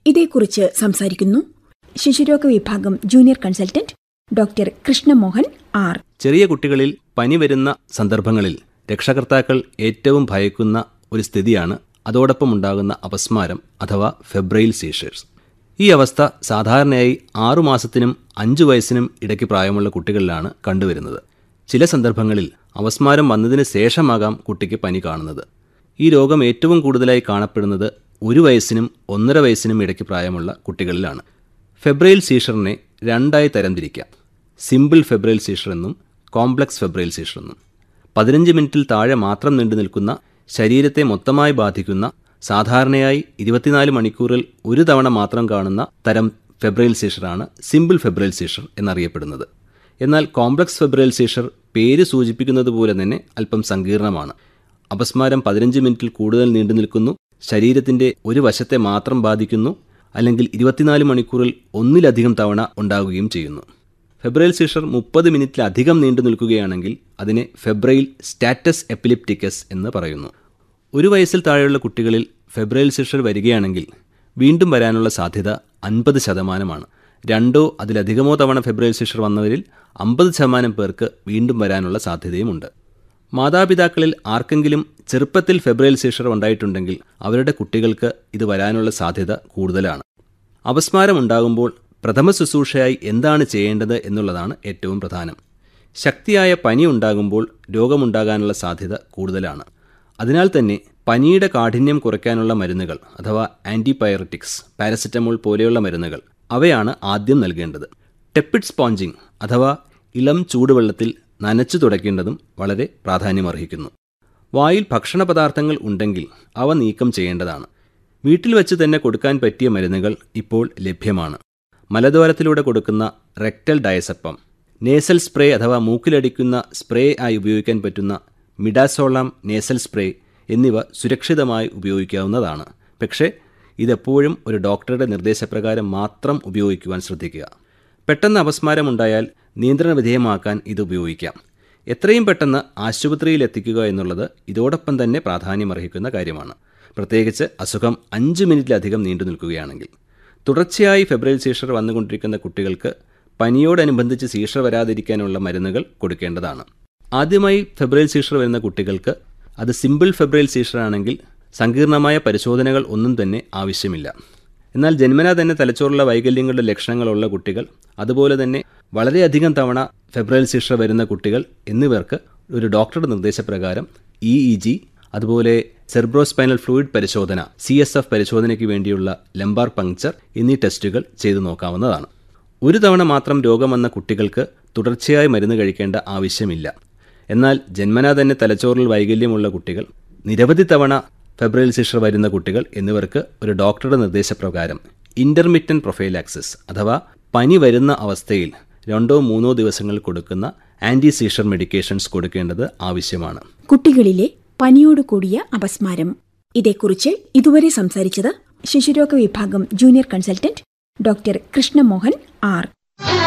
ഇതേക്കുറിച്ച് സംസാരിക്കുന്നു ശിശുരോഗ വിഭാഗം junior consultant doctor Krishnamohan R ചെറിയ കുട്ടികളിൽ പനി വരുന്ന സന്ദർഭങ്ങളിൽ രക്ഷകർത്താക്കൾ ഏറ്റവും ഭയക്കുന്ന ഒരു സ്ഥിതിയാണ് അതോടൊപ്പം ഉണ്ടാകുന്ന അപസ്മാരം അഥവാ ഫെബ്രൈൽ സീഷേഴ്സ് ഈ അവസ്ഥ സാധാരണയായി ആറുമാസത്തിനും അഞ്ചു വയസ്സിനും ഇടയ്ക്ക് പ്രായമുള്ള കുട്ടികളിലാണ് കണ്ടുവരുന്നത് ചില സന്ദർഭങ്ങളിൽ അപസ്മാരം വന്നതിന് ശേഷമാകാം കുട്ടിക്ക് പനി കാണുന്നത് ഈ രോഗം ഏറ്റവും കൂടുതലായി കാണപ്പെടുന്നത് ഒരു വയസ്സിനും ഒന്നര വയസ്സിനും ഇടയ്ക്ക് പ്രായമുള്ള കുട്ടികളിലാണ് ഫെബ്രൈൽ സീഷറിനെ രണ്ടായി തരംതിരിക്കാം സിമ്പിൾ ഫെബ്രൈൽ സീഷർ എന്നും കോംപ്ലക്സ് ഫെബ്രൈൽ സീഷർ എന്നും പതിനഞ്ച് മിനിറ്റിൽ താഴെ മാത്രം നീണ്ടു നിൽക്കുന്ന ശരീരത്തെ മൊത്തമായി ബാധിക്കുന്ന സാധാരണയായി ഇരുപത്തിനാല് മണിക്കൂറിൽ ഒരു തവണ മാത്രം കാണുന്ന തരം ഫെബ്രൈൽ സീഷറാണ് സിമ്പിൾ ഫെബ്രൈൽ സീഷർ എന്നറിയപ്പെടുന്നത് എന്നാൽ കോംപ്ലക്സ് ഫെബ്രൈൽ സീഷർ പേര് സൂചിപ്പിക്കുന്നത് പോലെ തന്നെ അല്പം സങ്കീർണമാണ് അപസ്മാരം പതിനഞ്ച് മിനിറ്റിൽ കൂടുതൽ നീണ്ടു നിൽക്കുന്നു ശരീരത്തിന്റെ ഒരു വശത്തെ മാത്രം ബാധിക്കുന്നു അല്ലെങ്കിൽ ഇരുപത്തിനാല് മണിക്കൂറിൽ ഒന്നിലധികം തവണ ഉണ്ടാകുകയും ചെയ്യുന്നു ഫെബ്രൈൽ സീഷർ മുപ്പത് മിനിറ്റിലധികം നീണ്ടു നിൽക്കുകയാണെങ്കിൽ അതിനെ ഫെബ്രൈൽ സ്റ്റാറ്റസ് എപ്പിലിപ്റ്റിക്കസ് എന്ന് പറയുന്നു ഒരു വയസ്സിൽ താഴെയുള്ള കുട്ടികളിൽ ഫെബ്രൈൽ സീഷർ വരികയാണെങ്കിൽ വീണ്ടും വരാനുള്ള സാധ്യത അൻപത് ശതമാനമാണ് രണ്ടോ അതിലധികമോ തവണ ഫെബ്രൈൽ സീഷർ വന്നവരിൽ അമ്പത് ശതമാനം പേർക്ക് വീണ്ടും വരാനുള്ള സാധ്യതയുമുണ്ട് മാതാപിതാക്കളിൽ ആർക്കെങ്കിലും ചെറുപ്പത്തിൽ ഫെബ്രൈൽ സീഷർ ഉണ്ടായിട്ടുണ്ടെങ്കിൽ അവരുടെ കുട്ടികൾക്ക് ഇത് വരാനുള്ള സാധ്യത കൂടുതലാണ് അപസ്മാരം ഉണ്ടാകുമ്പോൾ പ്രഥമ ശുശ്രൂഷയായി എന്താണ് ചെയ്യേണ്ടത് എന്നുള്ളതാണ് ഏറ്റവും പ്രധാനം ശക്തിയായ പനി ഉണ്ടാകുമ്പോൾ രോഗമുണ്ടാകാനുള്ള സാധ്യത കൂടുതലാണ് അതിനാൽ തന്നെ പനിയുടെ കാഠിന്യം കുറയ്ക്കാനുള്ള മരുന്നുകൾ അഥവാ ആൻറ്റിബയോട്ടിക്സ് പാരസെറ്റമോൾ പോലെയുള്ള മരുന്നുകൾ അവയാണ് ആദ്യം നൽകേണ്ടത് ടെപ്പിഡ് സ്പോഞ്ചിങ് അഥവാ ഇളം ചൂടുവെള്ളത്തിൽ നനച്ചു തുടയ്ക്കേണ്ടതും വളരെ പ്രാധാന്യമർഹിക്കുന്നു വായിൽ ഭക്ഷണ പദാർത്ഥങ്ങൾ ഉണ്ടെങ്കിൽ അവ നീക്കം ചെയ്യേണ്ടതാണ് വീട്ടിൽ വെച്ച് തന്നെ കൊടുക്കാൻ പറ്റിയ മരുന്നുകൾ ഇപ്പോൾ ലഭ്യമാണ് മലദ്വാരത്തിലൂടെ കൊടുക്കുന്ന റെക്ടൽ ഡയസപ്പം നേസൽ സ്പ്രേ അഥവാ മൂക്കിലടിക്കുന്ന സ്പ്രേ ആയി ഉപയോഗിക്കാൻ പറ്റുന്ന മിഡാസോളാം നേസൽ സ്പ്രേ എന്നിവ സുരക്ഷിതമായി ഉപയോഗിക്കാവുന്നതാണ് പക്ഷേ ഇതെപ്പോഴും ഒരു ഡോക്ടറുടെ നിർദ്ദേശപ്രകാരം മാത്രം ഉപയോഗിക്കുവാൻ ശ്രദ്ധിക്കുക പെട്ടെന്ന് അപസ്മാരമുണ്ടായാൽ നിയന്ത്രണ വിധേയമാക്കാൻ ഇത് ഉപയോഗിക്കാം എത്രയും പെട്ടെന്ന് ആശുപത്രിയിൽ എത്തിക്കുക എന്നുള്ളത് ഇതോടൊപ്പം തന്നെ പ്രാധാന്യമർഹിക്കുന്ന കാര്യമാണ് പ്രത്യേകിച്ച് അസുഖം അഞ്ച് മിനിറ്റിലധികം നീണ്ടു നിൽക്കുകയാണെങ്കിൽ തുടർച്ചയായി ഫെബ്രൈൽ സീഷർ വന്നുകൊണ്ടിരിക്കുന്ന കുട്ടികൾക്ക് പനിയോടനുബന്ധിച്ച് സീഷർ വരാതിരിക്കാനുള്ള മരുന്നുകൾ കൊടുക്കേണ്ടതാണ് ആദ്യമായി ഫെബ്രൈൽ സീഷർ വരുന്ന കുട്ടികൾക്ക് അത് സിമ്പിൾ ഫെബ്രൈൽ സീഷർ ആണെങ്കിൽ സങ്കീർണമായ പരിശോധനകൾ ഒന്നും തന്നെ ആവശ്യമില്ല എന്നാൽ ജന്മനാ തന്നെ തലച്ചോറുള്ള വൈകല്യങ്ങളുടെ ലക്ഷണങ്ങളുള്ള കുട്ടികൾ അതുപോലെ തന്നെ വളരെയധികം തവണ ഫെബ്രൈൽ സീഷർ വരുന്ന കുട്ടികൾ എന്നിവർക്ക് ഒരു ഡോക്ടറുടെ നിർദ്ദേശപ്രകാരം ഇ ഇ ജി അതുപോലെ സെർബ്രോസ്പൈനൽ ഫ്ലൂയിഡ് പരിശോധന സി എസ് എഫ് പരിശോധനയ്ക്ക് വേണ്ടിയുള്ള ലംബാർ പങ്ക്ചർ എന്നീ ടെസ്റ്റുകൾ ചെയ്തു നോക്കാവുന്നതാണ് ഒരു തവണ മാത്രം രോഗം വന്ന കുട്ടികൾക്ക് തുടർച്ചയായി മരുന്ന് കഴിക്കേണ്ട ആവശ്യമില്ല എന്നാൽ ജന്മനാ തന്നെ തലച്ചോറിൽ വൈകല്യമുള്ള കുട്ടികൾ നിരവധി തവണ ഫെബ്രൈൽ സിഷർ വരുന്ന കുട്ടികൾ എന്നിവർക്ക് ഒരു ഡോക്ടറുടെ നിർദ്ദേശപ്രകാരം ഇന്റർമിറ്റൻ പ്രൊഫൈലാക്സിസ് അഥവാ പനി വരുന്ന അവസ്ഥയിൽ രണ്ടോ മൂന്നോ ദിവസങ്ങൾ കൊടുക്കുന്ന ആന്റി സീഷർ മെഡിക്കേഷൻസ് കൊടുക്കേണ്ടത് ആവശ്യമാണ് കുട്ടികളിലെ പനിയോട് കൂടിയ അപസ്മാരം ഇതേക്കുറിച്ച് ഇതുവരെ സംസാരിച്ചത് ശിശുരോഗ വിഭാഗം junior consultant doctor Krishnamohan R